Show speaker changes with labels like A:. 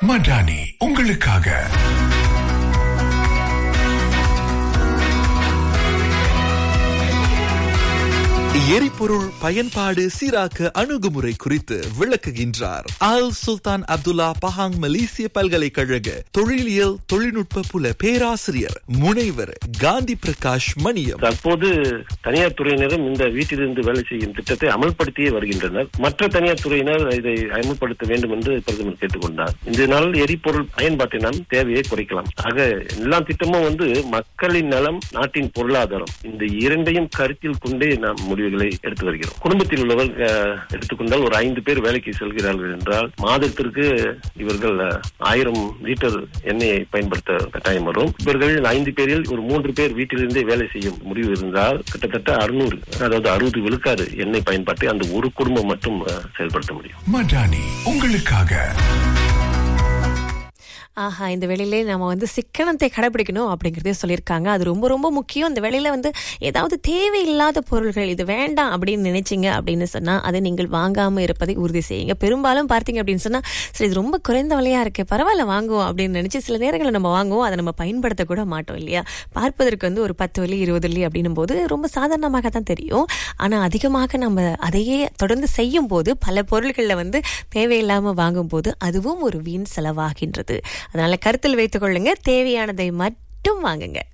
A: மடானி உங்களுக்காக
B: எரிபொருள் பயன்பாடு சீராக்க அணுகுமுறை குறித்து விளக்குகின்றார் ஆல் சுல்தான் அப்துல்லா பஹாங் மலேசிய பல்கலைக்கழக தொழிலியல் தொழில்நுட்ப புல பேராசிரியர் முனைவர் காந்தி பிரகாஷ் மணியம்
C: தற்போது தனியார் துறையினரும் இந்த வீட்டிலிருந்து வேலை செய்யும் திட்டத்தை அமல்படுத்தியே வருகின்றனர் மற்ற தனியார் துறையினர் இதை அமல்படுத்த வேண்டும் என்று பிரதமர் கேட்டுக்கொண்டார் இதனால் எரிபொருள் பயன்பாட்டினால் தேவையை குறைக்கலாம் ஆக எல்லா திட்டமும் வந்து மக்களின் நலம் நாட்டின் பொருளாதாரம் இந்த இரண்டையும் கருத்தில் கொண்டே நாம் முடிவுகளை எடுத்து வருகிறோம் குடும்பத்தில் உள்ளவர் அஹ், எடுத்துக்கொண்டால் ஒரு ஐந்து பேர் வேலைக்கு செல்கிறார்கள் என்றால் மாதத்திற்கு இவர்கள் அஹ், ஆயிரம் லிட்டர் எண்ணெயை பயன்படுத்த கட்டாயம் வரும் இவர்கள் ஐந்து பேரில் ஒரு மூன்று பேர் வீட்டிலிருந்தே வேலை செய்யும் முடிவு இருந்தால் கிட்டத்தட்ட அறுநூறு அதாவது அறுபது விழுக்காடு எண்ணெய் பயன்பாட்டை அந்த ஒரு குடும்பம் மட்டும் அஹ், செயல்படுத்த முடியும்
A: மடானி உங்களுக்காக
D: ஆஹா இந்த வேலையிலே நம்ம வந்து சிக்கனத்தை கடைபிடிக்கணும் அப்படிங்கறதே சொல்லியிருக்காங்க அது ரொம்ப ரொம்ப முக்கியம் இந்த வேலையில வந்து ஏதாவது தேவையில்லாத பொருள்கள் இது வேண்டாம் அப்படின்னு நினைச்சீங்க அப்படின்னு சொன்னா அதை நீங்கள் வாங்காம இருப்பதை உறுதி செய்யுங்க பெரும்பாலும் பார்த்தீங்க அப்படின்னு சொன்னா சரி இது ரொம்ப குறைந்த விலையா இருக்கு பரவாயில்ல வாங்குவோம் அப்படின்னு நினைச்சு சில நேரங்களில் நம்ம வாங்குவோம் அதை நம்ம பயன்படுத்த கூட மாட்டோம் இல்லையா பார்ப்பதற்கு வந்து ஒரு பத்து வலி இருபது வலி அப்படின்னும் போது ரொம்ப சாதாரணமாக தான் தெரியும் ஆனா அதிகமாக நம்ம அதையே தொடர்ந்து செய்யும் போது பல பொருள்களில் வந்து தேவையில்லாம வாங்கும் போது அதுவும் ஒரு வீண் செலவாகின்றது அதனால கருத்தில் வைத்துக் கொள்ளுங்க தேவையானதை மட்டும் வாங்குங்க